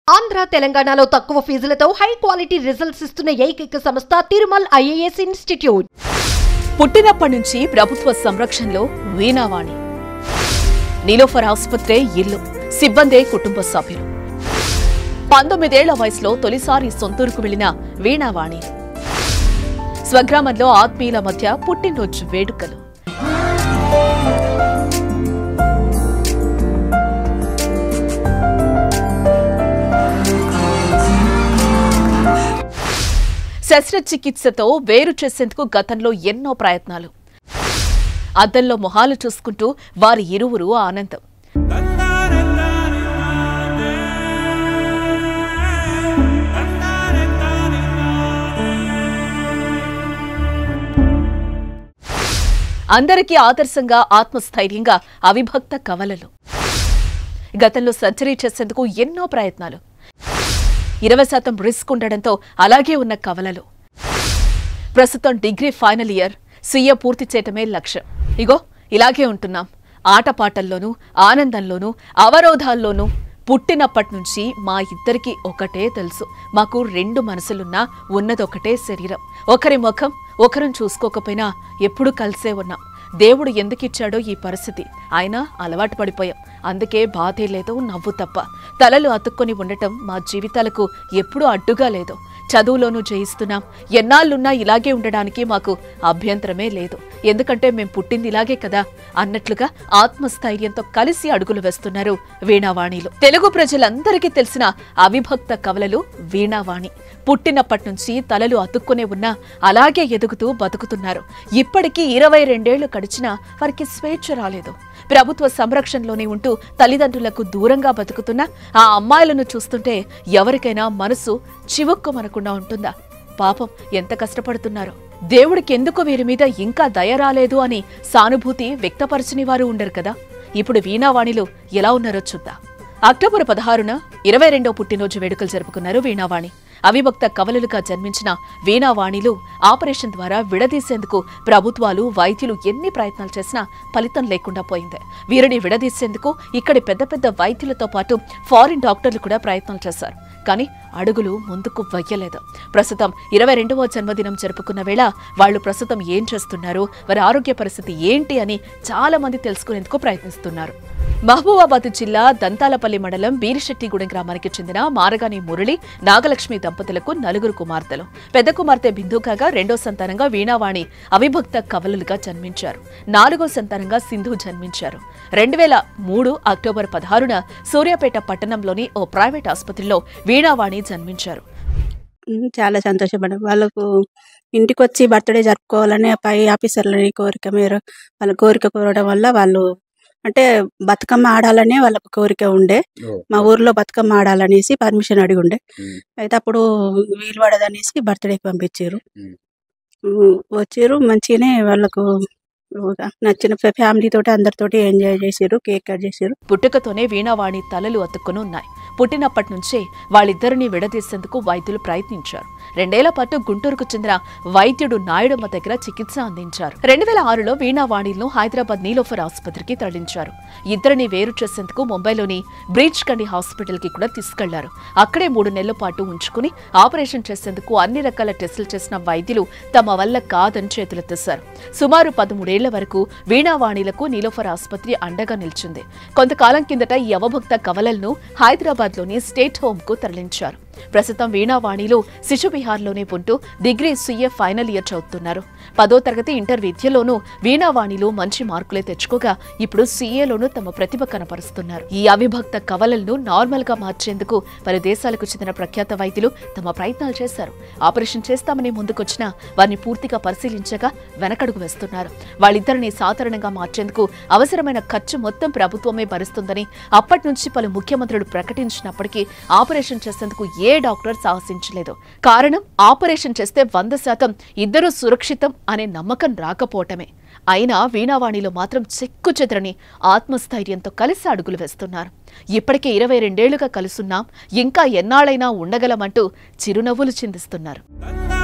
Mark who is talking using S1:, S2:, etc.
S1: ఆంధ్ర తెలంగాణలో తక్కువ ఫీజులతో high quality results ఇస్తున్న ఏకైక సంస్థ తిరుమల్ ఐఏఎస్ ఇన్స్టిట్యూట్
S2: పుట్టినప్పటి నుంచి ప్రభుత్వ సంరక్షణలో వీణావాణి నీలోఫర్ ఆసుపత్రే ఇల్లు సిబ్బందే కుటుంబ సభ్యులు పంతొమ్మిదేళ్ల వయసులో తొలిసారి సొంతూరుకు వెళ్లిన వీణావాణి స్వగ్రామంలో ఆత్మీయుల మధ్య పుట్టినరోజు వేడుకలు శస్త్రచికిత్సతో వేరు చేసేందుకు గతంలో ఎన్నో ప్రయత్నాలు అద్దంలో మొహాలు చూసుకుంటూ వారి ఇరువురు ఆనందం అందరికీ ఆదర్శంగా ఆత్మస్థైర్యంగా అవిభక్త కవలలు గతంలో సర్జరీ చేసేందుకు ఎన్నో ప్రయత్నాలు ఇరవై శాతం రిస్క్ ఉండడంతో అలాగే ఉన్న కవలలు ప్రస్తుతం డిగ్రీ ఫైనల్ ఇయర్ సీఏ పూర్తి చేయటమే లక్ష్యం ఇగో ఇలాగే ఉంటున్నాం ఆటపాటల్లోనూ ఆనందంలోనూ అవరోధాల్లోనూ పుట్టినప్పటి నుంచి మా ఇద్దరికి ఒకటే తెలుసు మాకు రెండు మనసులున్నా ఉన్నదొకటే శరీరం ఒకరి ముఖం ఒకరిని చూసుకోకపోయినా ఎప్పుడూ కలిసే ఉన్నాం దేవుడు ఎందుకిచ్చాడో ఈ పరిస్థితి అయినా అలవాటు పడిపోయాం అందుకే బాధే లేదు నవ్వు తప్ప తలలు అతుక్కొని ఉండటం మా జీవితాలకు ఎప్పుడూ అడ్డుగా లేదు చదువులోనూ జయిస్తున్నాం ఎన్నాళ్ళున్నా ఇలాగే ఉండడానికి మాకు అభ్యంతరమే లేదు ఎందుకంటే మేం పుట్టింది ఇలాగే కదా అన్నట్లుగా ఆత్మస్థైర్యంతో కలిసి అడుగులు వేస్తున్నారు వీణావాణిలు తెలుగు ప్రజలందరికీ తెలిసిన అవిభక్త కవలలు వీణావాణి పుట్టినప్పటి నుంచి తలలు అతుక్కునే ఉన్నా అలాగే ఎదుగుతూ బతుకుతున్నారు ఇప్పటికీ ఇరవై రెండేళ్లు గడిచినా వారికి స్వేచ్ఛ రాలేదు ప్రభుత్వ సంరక్షణలోనే ఉంటూ తల్లిదండ్రులకు దూరంగా బతుకుతున్న ఆ అమ్మాయిలను చూస్తుంటే ఎవరికైనా మనసు చివుక్కుమనకుండా ఉంటుందా పాపం ఎంత కష్టపడుతున్నారో దేవుడికి ఎందుకు వీరి మీద ఇంకా దయ రాలేదు అని సానుభూతి వ్యక్తపరచని వారు ఉండరు కదా ఇప్పుడు వీణావాణిలు ఎలా ఉన్నారో చూద్దాం అక్టోబర్ పదహారున ఇరవై రెండో పుట్టినరోజు వేడుకలు జరుపుకున్నారు వీణావాణి అవిభక్త కవలులుగా జన్మించిన వీణావాణిలు ఆపరేషన్ ద్వారా విడదీసేందుకు ప్రభుత్వాలు వైద్యులు ఎన్ని ప్రయత్నాలు చేసినా ఫలితం లేకుండా పోయింది వీరిని విడదీసేందుకు ఇక్కడి పెద్ద పెద్ద వైద్యులతో పాటు ఫారిన్ డాక్టర్లు కూడా ప్రయత్నాలు చేశారు కానీ అడుగులు ముందుకు వెయ్యలేదు ప్రస్తుతం ఇరవై రెండవ జన్మదినం జరుపుకున్న వేళ వాళ్ళు ప్రస్తుతం ఏం చేస్తున్నారు వారి ఆరోగ్య పరిస్థితి ఏంటి అని చాలా మంది తెలుసుకునేందుకు ప్రయత్నిస్తున్నారు మహబూబాబాద్ జిల్లా దంతాలపల్లి మండలం బీరిశెట్టిగూడెం గ్రామానికి చెందిన మారగాని మురళి నాగలక్ష్మి దంపతులకు నలుగురు కుమార్తెలు పెద్ద కుమార్తె బిందు కాగా రెండో సంతానంగా వీణావాణి అవిభక్త కవలులుగా జన్మించారు నాలుగో సంతానంగా సింధు జన్మించారు రెండు వేల మూడు అక్టోబర్ పదహారున సూర్యాపేట పట్టణంలోని ఓ ప్రైవేట్ ఆసుపత్రిలో వీణావాణి జన్మించారు
S3: ఉమ్, చాలా సంతోషపడ్డాం వాళ్ళకు ఇంటికి వచ్చి బర్త్డే జరుపుకోవాలని పై ఆఫీసర్లని కోరిక మేర వాళ్ళ కోరిక కోరడం వల్ల వాళ్ళు అంటే బతుకమ్మ ఆడాలనే వాళ్ళకు కోరిక ఉండే మా ఊర్లో బతుకమ్మ ఆడాలనేసి పర్మిషన్ అడిగి ఉండే
S4: ఉమ్.
S3: అయితే అప్పుడు వీలు పడదనేసి బర్త్డేకి పంపించారు
S4: ఉమ్.
S3: వచ్చారు మంచిగానే వాళ్ళకు నచ్చిన ఫ్యామిలీ తోటి అందరితోటి ఎంజాయ్ చేసారు కేక్ కట్ చేసారు
S2: పుట్టుకతోనే వీణావాణి తలలు అతుక్కుని ఉన్నాయి పుట్టినప్పటి నుంచే వాళ్ళిద్దరిని విడదీసేందుకు వైద్యులు ప్రయత్నించారు రెండేళ్ల పాటు గుంటూరుకు చెందిన వైద్యుడు నాయుడమ్మ దగ్గర చికిత్స అందించారు రెండు వేల ఆరులో వీణావాణిలను హైదరాబాద్ నీలోఫర్ ఆసుపత్రికి తరలించారు ఇద్దరిని వేరు చేసేందుకు ముంబైలోని బ్రీచ్ కండి హాస్పిటల్ కి కూడా తీసుకెళ్లారు అక్కడే మూడు నెలల పాటు ఉంచుకుని ఆపరేషన్ చేసేందుకు అన్ని రకాల టెస్టులు చేసిన వైద్యులు తమ వల్ల కాదని చేతులెత్తేశారు సుమారు పదమూడేళ్ల వరకు వీణావాణిలకు నీలోఫర్ ఆసుపత్రి అండగా నిలిచింది కొంతకాలం కిందట ఈ అవభక్త కవలలను హైదరాబాద్లోని స్టేట్ హోమ్ కు తరలించారు ప్రస్తుతం వీణావాణిలు శిశుబిహార్లోనే ఉంటూ డిగ్రీ సీఏ ఫైనల్ ఇయర్ చదువుతున్నారు పదో తరగతి ఇంటర్ విద్యలోనూ వీణావాణిలు మంచి మార్కులే తెచ్చుకోగా ఇప్పుడు సీఏలోనూ తమ ప్రతిభ కనపరుస్తున్నారు ఈ అవిభక్త కవలలను నార్మల్ గా మార్చేందుకు పలు దేశాలకు చెందిన ప్రఖ్యాత వైద్యులు తమ ప్రయత్నాలు చేశారు ఆపరేషన్ చేస్తామని ముందుకొచ్చినా వారిని పూర్తిగా పరిశీలించగా వెనకడుగు వేస్తున్నారు వాళ్ళిద్దరిని సాధారణంగా మార్చేందుకు అవసరమైన ఖర్చు మొత్తం ప్రభుత్వమే భరిస్తుందని అప్పటి నుంచి పలు ముఖ్యమంత్రులు ప్రకటించినప్పటికీ ఆపరేషన్ చేసేందుకు ఏ డాక్టర్ సాహసించలేదు కారణం ఆపరేషన్ చేస్తే వంద శాతం ఇద్దరు సురక్షితం అనే నమ్మకం రాకపోవటమే అయినా వీణావాణిలో మాత్రం చెక్కు చెదరని ఆత్మస్థైర్యంతో కలిసి అడుగులు వేస్తున్నారు ఇప్పటికే ఇరవై రెండేళ్లుగా కలుసున్నాం ఇంకా ఎన్నాళ్ళైనా ఉండగలమంటూ చిరునవ్వులు చిందిస్తున్నారు
S4: తందా